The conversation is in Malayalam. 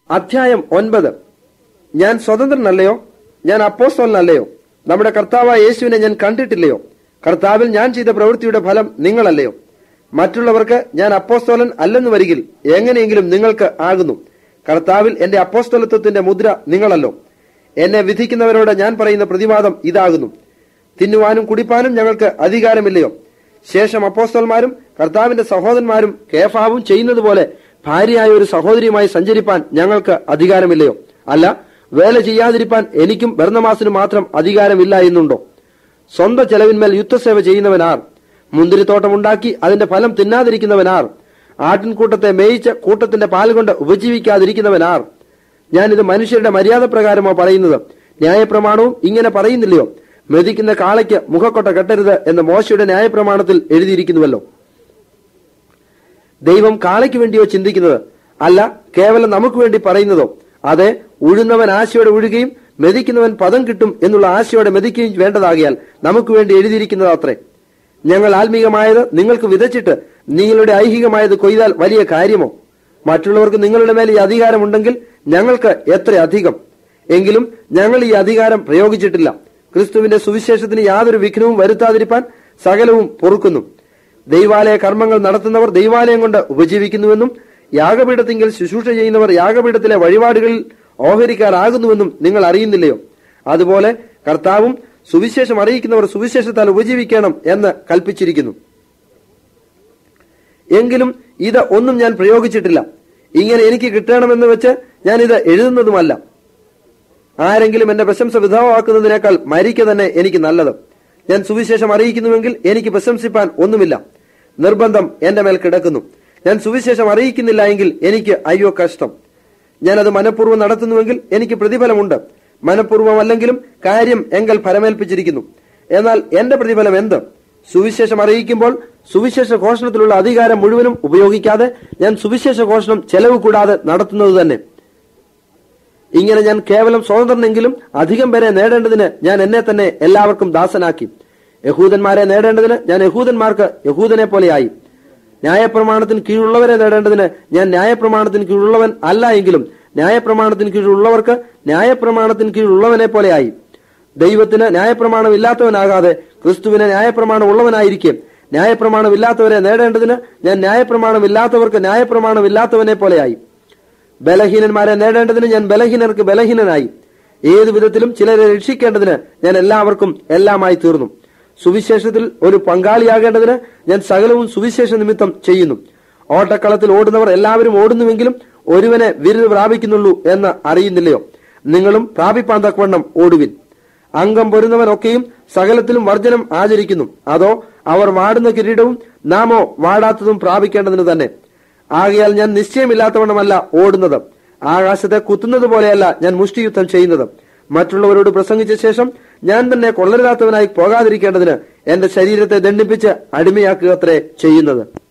അധ്യായം ഒൻപത് ഞാൻ സ്വതന്ത്രനല്ലയോ ഞാൻ അപ്പോസ്തലനല്ലയോ നമ്മുടെ കർത്താവായ യേശുവിനെ ഞാൻ കണ്ടിട്ടില്ലയോ കർത്താവിൽ ഞാൻ ചെയ്ത പ്രവൃത്തിയുടെ ഫലം നിങ്ങളല്ലയോ മറ്റുള്ളവർക്ക് ഞാൻ അപ്പോസ്തോലൻ അല്ലെന്ന് വരികിൽ എങ്ങനെയെങ്കിലും നിങ്ങൾക്ക് ആകുന്നു കർത്താവിൽ എന്റെ അപ്പോസ്തലത്വത്തിന്റെ മുദ്ര നിങ്ങളല്ലോ എന്നെ വിധിക്കുന്നവരോട് ഞാൻ പറയുന്ന പ്രതിവാദം ഇതാകുന്നു തിന്നുവാനും കുടിപ്പാനും ഞങ്ങൾക്ക് അധികാരമില്ലയോ ശേഷം അപ്പോസ്തലന്മാരും കർത്താവിന്റെ സഹോദരന്മാരും കേഫാവും ചെയ്യുന്നത് പോലെ ഭാര്യയായ ഒരു സഹോദരിയുമായി സഞ്ചരിപ്പാൻ ഞങ്ങൾക്ക് അധികാരമില്ലയോ അല്ല വേല ചെയ്യാതിരിപ്പാൻ എനിക്കും ഭരണമാസിനും മാത്രം അധികാരമില്ല എന്നുണ്ടോ സ്വന്തം ചെലവിന്മേൽ യുദ്ധസേവ ചെയ്യുന്നവനാർ മുന്തിരിത്തോട്ടം ഉണ്ടാക്കി അതിന്റെ ഫലം തിന്നാതിരിക്കുന്നവനാർ ആട്ടിൻകൂട്ടത്തെ മേയിച്ച് കൂട്ടത്തിന്റെ പാൽ കൊണ്ട് ഉപജീവിക്കാതിരിക്കുന്നവനാർ ഞാനിത് മനുഷ്യരുടെ മര്യാദ പ്രകാരമോ പറയുന്നത് ന്യായപ്രമാണവും ഇങ്ങനെ പറയുന്നില്ലയോ മെതിക്കുന്ന കാളയ്ക്ക് മുഖക്കൊട്ട കെട്ടരുത് എന്ന് മോശയുടെ ന്യായപ്രമാണത്തിൽ എഴുതിയിരിക്കുന്നുവല്ലോ ദൈവം കാളയ്ക്ക് വേണ്ടിയോ ചിന്തിക്കുന്നത് അല്ല കേവലം നമുക്ക് വേണ്ടി പറയുന്നതോ അതെ ഉഴുന്നവൻ ആശയോടെ ഉഴുകയും മെതിക്കുന്നവൻ പദം കിട്ടും എന്നുള്ള ആശയോടെ മെതിക്കുകയും വേണ്ടതാകിയാൽ നമുക്ക് വേണ്ടി എഴുതിയിരിക്കുന്നത് അത്രേ ഞങ്ങൾ ആത്മീകമായത് നിങ്ങൾക്ക് വിതച്ചിട്ട് നിങ്ങളുടെ ഐഹികമായത് കൊയ്താൽ വലിയ കാര്യമോ മറ്റുള്ളവർക്ക് നിങ്ങളുടെ മേൽ ഈ അധികാരമുണ്ടെങ്കിൽ ഞങ്ങൾക്ക് എത്ര അധികം എങ്കിലും ഞങ്ങൾ ഈ അധികാരം പ്രയോഗിച്ചിട്ടില്ല ക്രിസ്തുവിന്റെ സുവിശേഷത്തിന് യാതൊരു വിഘ്നവും വരുത്താതിരിപ്പാൻ സകലവും പൊറുക്കുന്നു ദൈവാലയ കർമ്മങ്ങൾ നടത്തുന്നവർ ദൈവാലയം കൊണ്ട് ഉപജീവിക്കുന്നുവെന്നും യാഗപീഠത്തിങ്കിൽ ശുശ്രൂഷ ചെയ്യുന്നവർ യാഗപീഠത്തിലെ വഴിപാടുകളിൽ ഓഹരിക്കാരാകുന്നുവെന്നും നിങ്ങൾ അറിയുന്നില്ലയോ അതുപോലെ കർത്താവും സുവിശേഷം അറിയിക്കുന്നവർ സുവിശേഷത്താൽ ഉപജീവിക്കണം എന്ന് കൽപ്പിച്ചിരിക്കുന്നു എങ്കിലും ഇത് ഒന്നും ഞാൻ പ്രയോഗിച്ചിട്ടില്ല ഇങ്ങനെ എനിക്ക് കിട്ടണമെന്ന് വെച്ച് ഞാൻ ഇത് എഴുതുന്നതുമല്ല ആരെങ്കിലും എന്റെ പ്രശംസ വിധവമാക്കുന്നതിനേക്കാൾ മരിക്ക തന്നെ എനിക്ക് നല്ലത് ഞാൻ സുവിശേഷം അറിയിക്കുന്നുവെങ്കിൽ എനിക്ക് പ്രശംസിപ്പാൻ ഒന്നുമില്ല നിർബന്ധം എന്റെ മേൽ കിടക്കുന്നു ഞാൻ സുവിശേഷം അറിയിക്കുന്നില്ല എങ്കിൽ എനിക്ക് അയ്യോ കഷ്ടം ഞാനത് മനഃപൂർവ്വം നടത്തുന്നുവെങ്കിൽ എനിക്ക് പ്രതിഫലമുണ്ട് മനഃപൂർവ്വമല്ലെങ്കിലും കാര്യം എങ്കൽ ഫലമേൽപ്പിച്ചിരിക്കുന്നു എന്നാൽ എന്റെ പ്രതിഫലം എന്ത് സുവിശേഷം അറിയിക്കുമ്പോൾ സുവിശേഷ ഘോഷണത്തിലുള്ള അധികാരം മുഴുവനും ഉപയോഗിക്കാതെ ഞാൻ സുവിശേഷ ഘോഷണം ചെലവ് കൂടാതെ നടത്തുന്നത് തന്നെ ഇങ്ങനെ ഞാൻ കേവലം സ്വതന്ത്രനെങ്കിലും അധികം പേരെ നേടേണ്ടതിന് ഞാൻ എന്നെ തന്നെ എല്ലാവർക്കും ദാസനാക്കി യഹൂദന്മാരെ നേടേണ്ടതിന് ഞാൻ യഹൂദന്മാർക്ക് യഹൂദനെ പോലെയായി ന്യായപ്രമാണത്തിന് കീഴുള്ളവരെ നേടേണ്ടതിന് ഞാൻ ന്യായപ്രമാണത്തിന് കീഴുള്ളവൻ അല്ല എങ്കിലും ന്യായപ്രമാണത്തിന് കീഴുള്ളവർക്ക് ന്യായപ്രമാണത്തിന് കീഴുള്ളവനെ പോലെയായി ദൈവത്തിന് ന്യായപ്രമാണം ഇല്ലാത്തവനാകാതെ ക്രിസ്തുവിന് ന്യായപ്രമാണം ഉള്ളവനായിരിക്കെ ന്യായപ്രമാണം ഇല്ലാത്തവരെ നേടേണ്ടതിന് ഞാൻ ന്യായപ്രമാണം ഇല്ലാത്തവർക്ക് ന്യായപ്രമാണം ഇല്ലാത്തവനെ പോലെയായി ബലഹീനന്മാരെ നേടേണ്ടതിന് ഞാൻ ബലഹീനർക്ക് ബലഹീനനായി ഏതു വിധത്തിലും ചിലരെ രക്ഷിക്കേണ്ടതിന് ഞാൻ എല്ലാവർക്കും എല്ലാമായി തീർന്നു സുവിശേഷത്തിൽ ഒരു പങ്കാളിയാകേണ്ടതിന് ഞാൻ സകലവും സുവിശേഷ നിമിത്തം ചെയ്യുന്നു ഓട്ടക്കളത്തിൽ ഓടുന്നവർ എല്ലാവരും ഓടുന്നുവെങ്കിലും ഒരുവനെ വിരുദ് പ്രാപിക്കുന്നുള്ളൂ എന്ന് അറിയുന്നില്ലയോ നിങ്ങളും പ്രാപിപ്പാൻ തക്കവണ്ണം ഓടുവിൻ അംഗം പൊരുന്നവനൊക്കെയും സകലത്തിലും വർജനം ആചരിക്കുന്നു അതോ അവർ വാടുന്ന കിരീടവും നാമോ വാടാത്തതും പ്രാപിക്കേണ്ടതിന് തന്നെ ആകയാൽ ഞാൻ നിശ്ചയമില്ലാത്തവണ്ണമല്ല ഓടുന്നത് ആകാശത്തെ കുത്തുന്നത് പോലെയല്ല ഞാൻ മുഷ്ടിയുദ്ധം ചെയ്യുന്നത് മറ്റുള്ളവരോട് പ്രസംഗിച്ച ശേഷം ഞാൻ തന്നെ കൊള്ളരുതാത്തവനായി പോകാതിരിക്കേണ്ടതിന് എന്റെ ശരീരത്തെ ദണ്ഡിപ്പിച്ച് അടിമയാക്കുക അത്രേ ചെയ്യുന്നത്